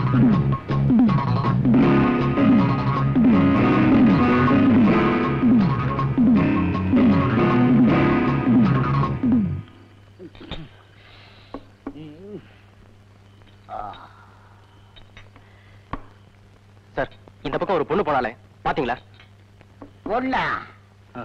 Sir இந்த பக்கம் ஒரு பொண்ணு போனாலே பாத்தீங்களா பொண்ணா ஆ.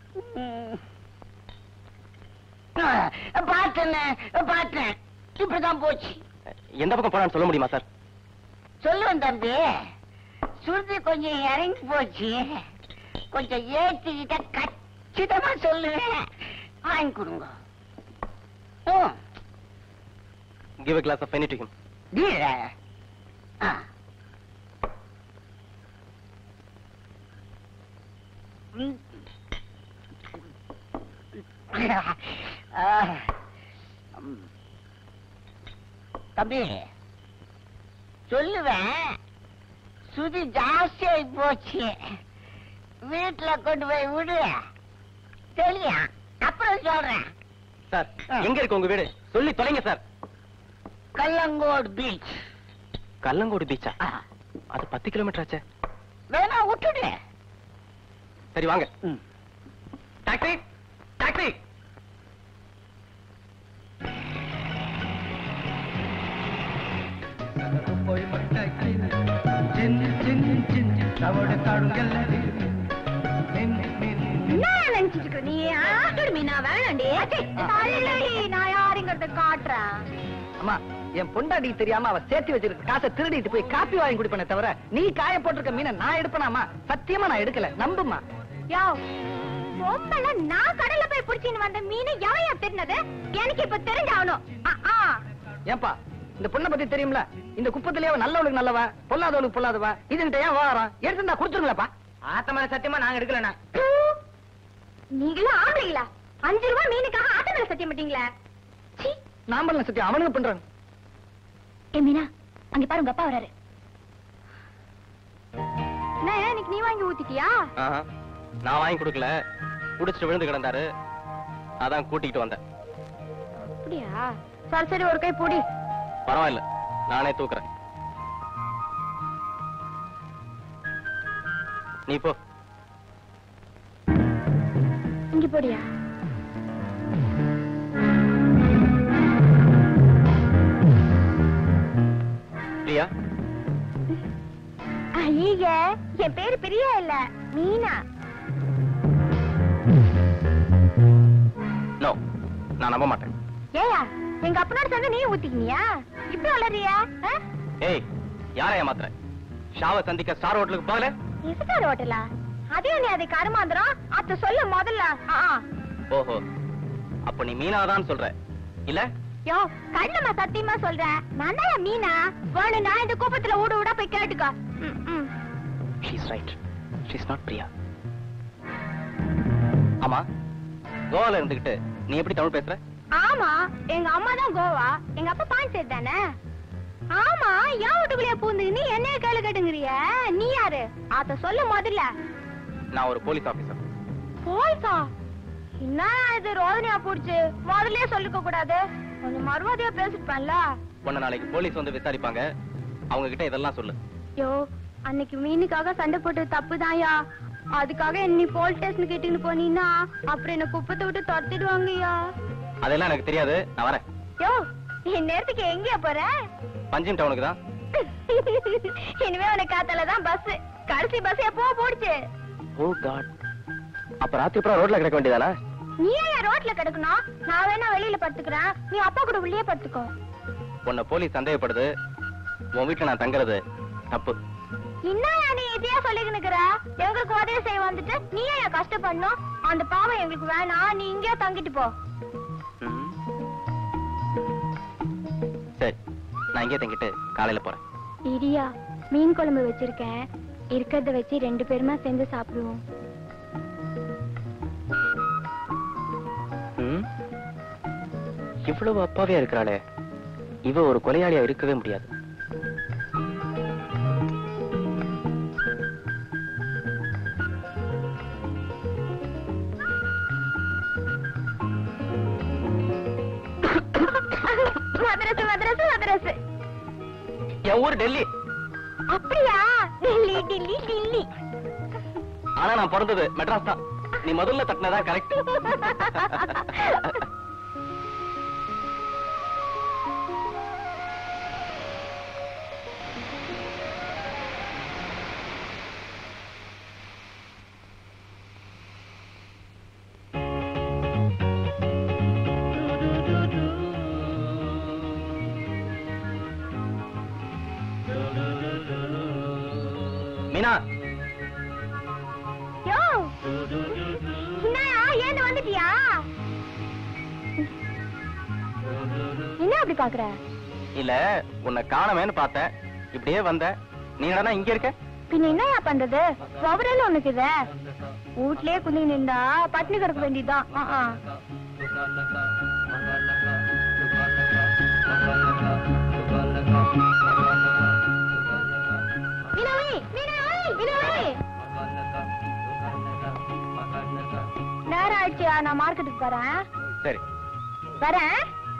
பார்த்தேன்னு பார்த்தேன் இப்படிதான் போச்சு எந்த பக்கம் போனான்னு சொல்ல முடியுமா சார் சொல்லுவேன் தம்பி சுருதி கொஞ்சம் இறங்கி போச்சு கொஞ்சம் ஏத்திக்கிட்ட கச்சிதமா சொல்லுவேன் வாங்கி கொடுங்க ம், give a glass of penny to him டீல. ஆ. ம். ஆ. ம். தம்பி சொல்லுவேன் சுதி ஜாஸ்தியாகி போச்சு வீட்டுல கொண்டு போய் விடு தெரியா அப்புறம் சொல்றேன் சார் ஆ. எங்க இருக்கு உங்க வீடு சொல்லி தொலைங்க சார் கல்லங்கோடு பீச் கல்லங்கோடு பீச்சா அது பத்து கிலோமீட்டர் ஆச்சே வேணா விட்டுடு சரி வாங்க டாக்ஸி டாக்ஸி என்ன நினைச்சிட்டு இருக்க நீ ஆட்டுடு மீனா வேணாண்டி தள்ளுடி நான் யாருங்கிறத காட்டுறேன் அம்மா என் பொண்டாட்டி தெரியாம அவ சேர்த்து வச்சிருக்க காசை திருடிட்டு போய் காப்பி வாங்கி குடிப்பனே தவிர நீ காய போட்டிருக்க மீனை நான் எடுப்பனாமா சத்தியமா நான் எடுக்கல நம்புமா யோ பொம்பளை நான் கடல்ல போய் புடிச்சின்னு வந்த மீன் எவையா தெரிஞ்சது எனக்கு இப்ப தெரிஞ்சாகணும் ஆ, ஆ. ஏன்பா இந்த பொண்ணை பத்தி தெரியும்ல இந்த குப்பத்திலேயே அவ நல்லவளுக்கு நல்லவ பொல்லாதவளுக்கு பொல்லாதவ இதுகிட்ட ஏன் வாரம் எடுத்துருந்தா கொடுத்துருங்களப்பா ஆத்தமான சத்தியமா நாங்க எடுக்கலண்ணா தூ. நீங்களும் ஆம்பளைங்களா அஞ்சு ரூபாய் மீனுக்காக ஆட்ட மேல சத்தியம் மாட்டீங்களா சீ. நான் பண்ணல சத்தியம் அவனுக்கு பண்றான் ஏ மீனா அங்க பாரு உங்க அப்பா வராரு என்ன இன்னைக்கு நீ வாங்கி ஊத்திட்டியா ஆஹா. நான் வாங்கி கொடுக்கல குடிச்சிட்டு விழுந்து கிடந்தாரு அதான் கூட்டிட்டு வந்தேன் அப்படியா சரி சரி ஒரு கை பொடி பரவாயில்ல நானே தூக்குறேன் நீ போ இங்க போடியா பிரியா ஐய என் பேரு பிரியா இல்ல மீனா நோ நான் நம்ப மாட்டேன் ஏயா எங்க அப்பனோட சேர்ந்து நீ ஊத்திக்கினியா இப்படி வளரியா ஏய் யாரை ஏமாத்துற ஷாவை சந்திக்க ஸ்டார் ஹோட்டலுக்கு போகல எசுக்கார் ஹோட்டலா அதே நீ அதை கருமாந்திரம் அத்த சொல்ல முதல்ல ஆ, ஆ. ஓஹோ அப்ப நீ மீனாதான் சொல்ற இல்ல யோ கண்ணம்மா சத்தியமா சொல்றேன் நான் தான் மீனா வேணும்னா இந்த கூப்பத்துல ஊடு ஊடா போய் கேட்டுக்கோ ம், ம். She's right she's not Priya ஆமா கோவால இருந்துகிட்டு நீ எப்படி தமிழ் பேசுற ஆமா எங்க அம்மா தான் கோவா எங்க அப்பா பாண்டிச்சேரி தானே ஆமா என் வீட்டுக்குள்ளே பூந்து நீ என்னைய கேளு கேட்டுங்கிறிய நீ யாரு அத சொல்ல முதல்ல நான் ஒரு போலீஸ் ஆபீசர் போய்க்கா என்ன இது ரோதனையா போடுச்சு முதல்லயே சொல்லிக்க கூடாது கொஞ்சம் மறுவாதியா பேசிருப்பேன்ல உன்னை நாளைக்கு போலீஸ் வந்து விசாரிப்பாங்க அவங்க கிட்ட இதெல்லாம் சொல்லு யோ அன்னைக்கு மீனுக்காக சண்டை போட்டு தப்புதான்யா அதுக்காக என்ன போலீஸ் ஸ்டேஷன் கிட்டின்னு போனீன்னா அப்புறம் என்ன குப்பத்தை விட்டு துரத்திடுவாங்கய்யா அதெல்லாம் எனக்கு தெரியாது நான் வரேன் யோ என் நேரத்துக்கு எங்கயா போற பஞ்சிம் டவுனுக்கு தான் இனிமே உனக்கு காத்தால தான் பஸ் கடைசி பஸ் எப்போ போடுச்சு ஓ காட் அப்ப ராத்திரி அப்புறம் ரோட்ல கிடக்க வேண்டியதானே நீ ஏன் ரோட்ல கிடக்கணும் நான் வேணா வெளியில படுத்துக்கிறேன் நீ அப்பா கூட உள்ளே படுத்துக்கோ உன்னை போலீஸ் சந்தேகப்படுது உன் வீட்டுல நான் தங்குறது தப்பு என்னயா நீ இதையா சொல்லிக்கினுக்குற எங்களுக்கு உதவி செய்ய வந்துட்டு நீ ஏன் கஷ்டப்படணும் அந்த பாவம் எங்களுக்கு வேணாம் நீ இங்கேயே தங்கிட்டு போ ம். சரி நான் இங்கே தங்கிட்டு காலையில போறேன் இடியா மீன் குழம்பு வச்சிருக்கேன் இருக்கிறத வச்சு ரெண்டு பேருமா சேர்ந்து சாப்பிடுவோம் ம்? இவ்வளவு அப்பாவியா இருக்கிறாளே இவ ஒரு கொலையாளியா இருக்கவே முடியாது மதரசு மதரசு மதரசு என் ஊர் டெல்லி அப்படியா டில்லி டில்லி டில்லி ஆனா நான் பிறந்தது மெட்ராஸ் தான் நீ முதல்ல தட்டினதா கரெக்ட் மீனா யோ என்னயா ஏந்து வந்துட்டியா என்ன அப்படி பாக்குற இல்ல உன்னை காணமேன்னு பார்த்தேன் இப்படியே வந்த நீ என்னடா இங்க இருக்க பின்ன என்னயா பண்றது பவரல் ஒண்ணுக்குத வீட்லயே குந்தி நின்றா பட்னி கிடக்க வேண்டியதுதான் ஆ, ஆ. மீனாவி, மீனாவி, மீனாவி. நேரம் ஆயிடுச்சியா நான் மார்க்கெட்டுக்கு போறேன் சரி வரேன்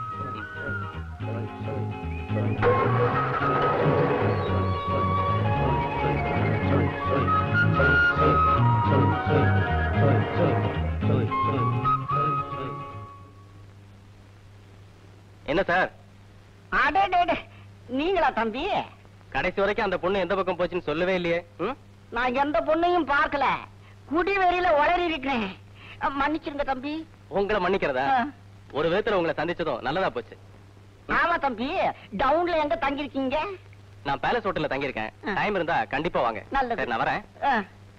என்ன சார் அடே டே, டே. நீங்களா தம்பி கடைசி வரைக்கும் அந்த பொண்ணு எந்த பக்கம் போச்சுன்னு சொல்லவே இல்லையே ம்? நான் எந்த பொண்ணையும் பார்க்கல குடி வெறியில உளறி இருக்கிறேன் மன்னிச்சிருங்க தம்பி உங்களை மன்னிக்கிறதா ஆ. ஒரு விதத்துல உங்களை சந்திச்சதும் நல்லதா போச்சு ஆமா தம்பி டவுன்ல எங்க தங்கிருக்கீங்க நான் பேலஸ் ஹோட்டல்ல தங்கியிருக்கேன் ஆ. டைம் இருந்தா கண்டிப்பா வாங்க நல்லது. சரி நான் வரேன் ஆ.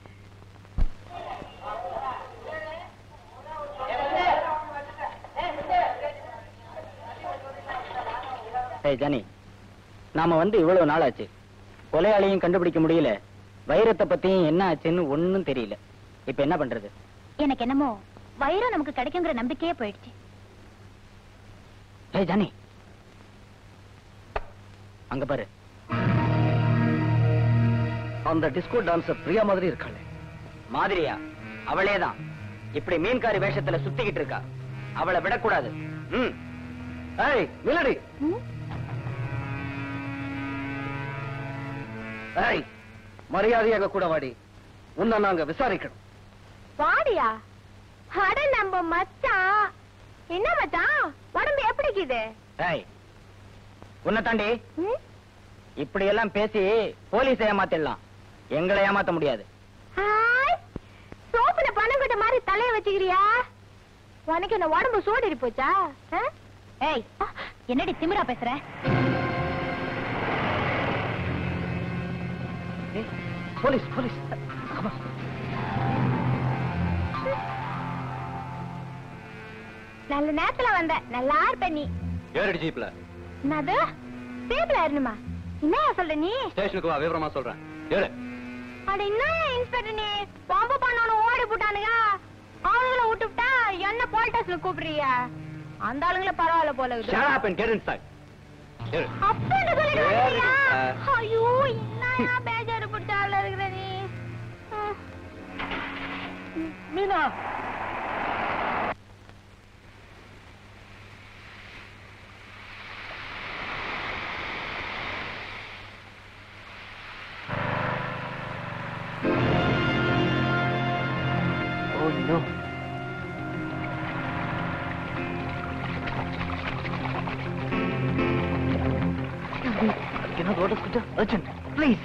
ஏய் ஜானி நாம வந்து இவ்வளவு நாள் ஆச்சு கொலையாளியும் கண்டுபிடிக்க முடியல வைரத்தை பத்தியும் என்ன ஆச்சுன்னு ஒண்ணும் தெரியல இப்ப என்ன பண்றது எனக்கு என்னமோ வைரம் நமக்கு கிடைக்குங்கிற நம்பிக்கையே போயிடுச்சு ஏய் ஜானி அங்க பாரு அந்த டிஸ்கோ டான்சர் பிரியா மாதிரி இருக்காளே மாதிரியா அவளேதான் இப்படி மீன்காரி வேஷத்துல சுத்திக்கிட்டு இருக்கா அவளை விடக்கூடாது ம் ஏய் மிலடி ம்? ஏய் மரியாதையாக கூட வாடி உன்னை நாங்க விசாரிக்கணும் வாடியா அட நம்ம மச்சான் என்ன மச்சான் உடம்பு எப்படி இருக்குது ஏய் உன்னை தாண்டி ம்? இப்படி எல்லாம் பேசி போலீஸ் ஏமாத்திடலாம் எங்களை ஏமாத்த முடியாது ஹாய் சோப்புல பணம் கட்ட மாதிரி தலைய வச்சுக்கிறியா உனக்கு என்ன உடம்பு சூடேறி போச்சா ஆ? ஏய் என்னடி திமிரா பேசுற ஏய், போலீஸ் போலீஸ் ஆமா. நல்ல நேரத்துல வந்த நல்லா இருப்ப நீ ஏறடி ஜீப்ல என்னது சேப்ல இருணுமா என்னயா சொல்ற நீ ஸ்டேஷனுக்கு வா விவரமா சொல்றேன் ஏறு அட என்னயா இன்ஸ்பெக்டர் நீ பாம்பு பண்ணவன ஓடி போட்டானுங்க ஆளுங்களை விட்டுவிட்டா என்ன போல்டஸ்ல கூப்பிடுறியா அந்த ஆளுங்கள பரவாயில்ல போல இருக்குது Shut up and get inside. ஏறு அப்ப என்ன சொல்லிட்டு சரி, வந்தீங்க? ஆ. ஐயோ என்னயா பேஜாரு பிடிச்ச ஆளா இருக்கிற நீ ம். Meena Oh no. Cannot order scooter. Urgent. Please.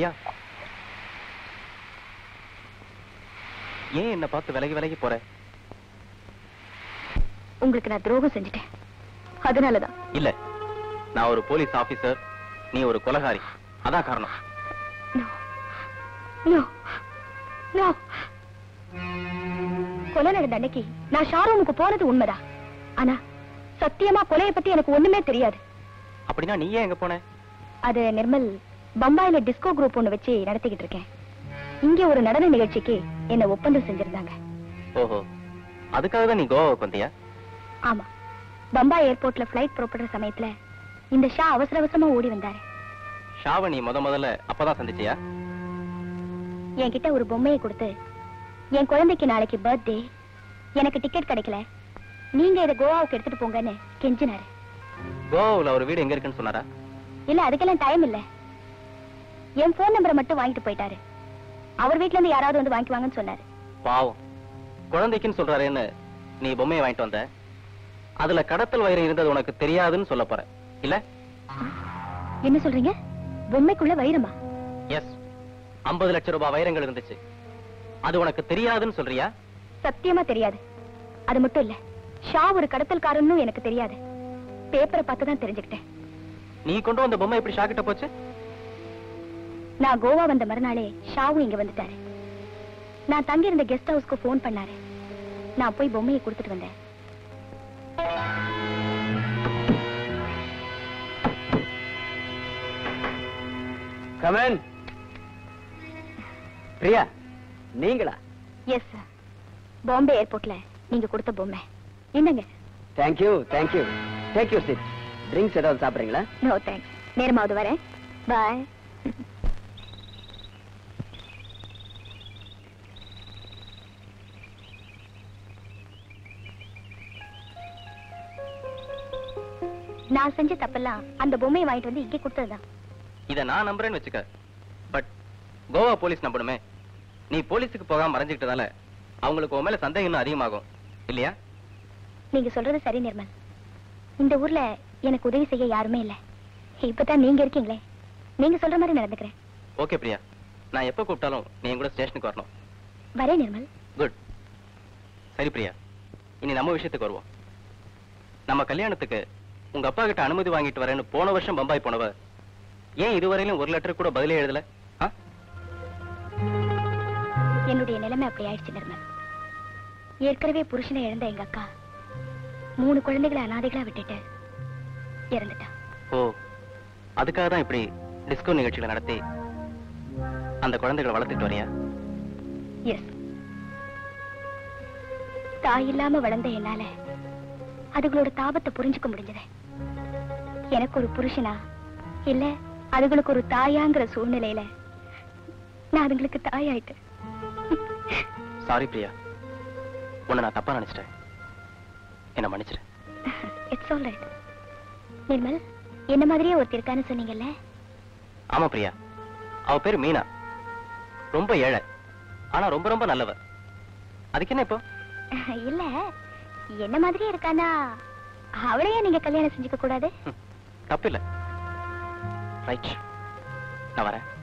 Priya ஏன் என்ன பார்த்து விலகி விலகி போற உங்களுக்கு நான் துரோகம் செஞ்சுட்டேன் அதனாலதான் இல்ல நான் ஒரு போலீஸ் ஆபீசர் நீ ஒரு கொலகாரி அதான் காரணம் நோ நோ நோ கொலை நடந்த அன்னைக்கு நான் ஷாரூமுக்கு போனது உண்மைதான் ஆனா சத்தியமா கொலைய பத்தி எனக்கு ஒண்ணுமே தெரியாது அப்படின்னா நீ ஏன் எங்க போன அது நிர்மல் பம்பாயில டிஸ்கோ குரூப் ஒண்ணு வச்சு நடத்திக்கிட்டு இருக்கேன் இங்க ஒரு நடன நிகழ்ச்சிக்கு என்ன ஒப்பந்தம் செஞ்சிருந்தாங்க ஓஹோ அதுக்காக தான் நீ கோவாவுக்கு வந்தியா ஆமா பம்பாய் ஏர்போர்ட்ல ஃபிளைட் புறப்படுற சமயத்துல இந்த ஷா அவசர அவசரமா ஓடி வந்தாரு ஷாவை நீ முத முதல்ல அப்பதான் சந்திச்சியா என்கிட்ட ஒரு பொம்மையை கொடுத்து என் குழந்தைக்கு நாளைக்கு பர்த்டே எனக்கு டிக்கெட் கிடைக்கல நீங்க இதை கோவாவுக்கு எடுத்துட்டு போங்கன்னு கெஞ்சினாரு கோவாவுல ஒரு வீடு எங்க இருக்குன்னு சொன்னாரா இல்ல அதுக்கெல்லாம் டைம் இல்ல என் போன் நம்பரை மட்டும் வாங்கிட்டு போயிட்டாரு அவர் வீட்ல இருந்து யாராவது வந்து வாங்கிக்குவாங்கன்னு சொன்னாரு பாவம் குழந்தைக்குன்னு சொல்றாருன்னு நீ பொம்மையை வாங்கிட்டு வந்த அதுல கடத்தல் வயிறு இருந்தது உனக்கு தெரியாதுன்னு சொல்ல போற இல்ல என்ன சொல்றீங்க பொம்மைக்குள்ள வைரமா எஸ் 50 லட்சம் ரூபாய் வைரங்கள் இருந்துச்சு அது உனக்கு தெரியாதுன்னு சொல்றியா சத்தியமா தெரியாது அது மட்டும் இல்ல ஷா ஒரு கடத்தல்காரன்னு எனக்கு தெரியாது பேப்பரை பார்த்து தான் தெரிஞ்சுக்கிட்டேன் நீ கொண்டு வந்த பொம்மை எப்படி ஷாக்கிட்ட போச்சு நான் கோவா வந்த மறுநாளே ஷாவும் இங்க வந்துட்டாரு நான் தங்கி இருந்த கெஸ்ட் ஹவுஸ்க்கு ஃபோன் பண்ணாரு நான் போய் பொம்மையை கொடுத்துட்டு வந்தேன் கமன் பிரியா நீங்களா எஸ் சார் பாம்பே ஏர்போர்ட்ல நீங்க கொடுத்த பொம்மை என்னங்க thank you thank you thank you sit drinks ஏதாவது சாப்பிடுறீங்களா நோ தேங்க்ஸ் நேரமாவது வரேன் பாய் நான் செஞ்ச தப்பெல்லாம் அந்த பொம்மையை வாங்கிட்டு வந்து இங்கே கொடுத்ததுதான் இத நான் நம்புறேன்னு வச்சுக்க பட் கோவா போலீஸ் நம்பணுமே நீ போலீஸுக்கு போகாம மறைஞ்சுக்கிட்டதால அவங்களுக்கு உன் மேல சந்தேகம் இன்னும் அதிகமாகும் இல்லையா நீங்க சொல்றது சரி நிர்மல் இந்த ஊர்ல எனக்கு உதவி செய்ய யாருமே இல்ல இப்பதான் நீங்க இருக்கீங்களே நீங்க சொல்ற மாதிரி நடந்துக்கிறேன் ஓகே பிரியா நான் எப்ப கூப்பிட்டாலும் நீ என் கூட ஸ்டேஷனுக்கு வரணும் வரேன் நிர்மல் குட் சரி பிரியா இனி நம்ம விஷயத்துக்கு வருவோம் நம்ம கல்யாணத்துக்கு உங்க அப்பா கிட்ட அனுமதி வாங்கிட்டு வரேன்னு போன வருஷம் பம்பாய் போனவ ஏன் இதுவரையிலும் ஒரு லெட்டர் கூட பதிலே எழுதல ஆ? என்னுடைய நிலைமை அப்படி ஆயிடுச்சு நிர்மல் ஏற்கனவே புருஷனை இழந்த எங்க அக்கா மூணு குழந்தைகளை அனாதைகளா விட்டுட்டு இறந்துட்டா ஓ அதுக்காக தான் இப்படி டிஸ்கோ நிகழ்ச்சிகளை நடத்தி அந்த குழந்தைகளை வளர்த்துட்டு வரியா எஸ் தாய் இல்லாம வளர்ந்த என்னால அதுகளோட தாபத்தை புரிஞ்சுக்க முடிஞ்சது எனக்கு ஒரு புருஷனா இல்ல அதுகளுக்கு ஒரு தாயாங்கிற சூழ்நிலையில நான் அதுங்களுக்கு தாயாயிட்டேன் சாரி பிரியா உன்னை நான் தப்பா நினைச்சிட்டேன் என்ன மன்னிச்சிரு இட்ஸ் ஆல் ரைட் நிர்மல் என்ன மாதிரியே ஒருத்தர் இருக்கான்னு சொன்னீங்கல்ல ஆமா பிரியா அவ பேரு மீனா ரொம்ப ஏழை ஆனா ரொம்ப ரொம்ப நல்லவ அதுக்கு என்ன இப்போ இல்ல என்ன மாதிரியே இருக்கானா அவளையே நீங்க கல்யாணம் செஞ்சுக்க கூடாது தப்பு இல்ல ரைட் நான் வரேன்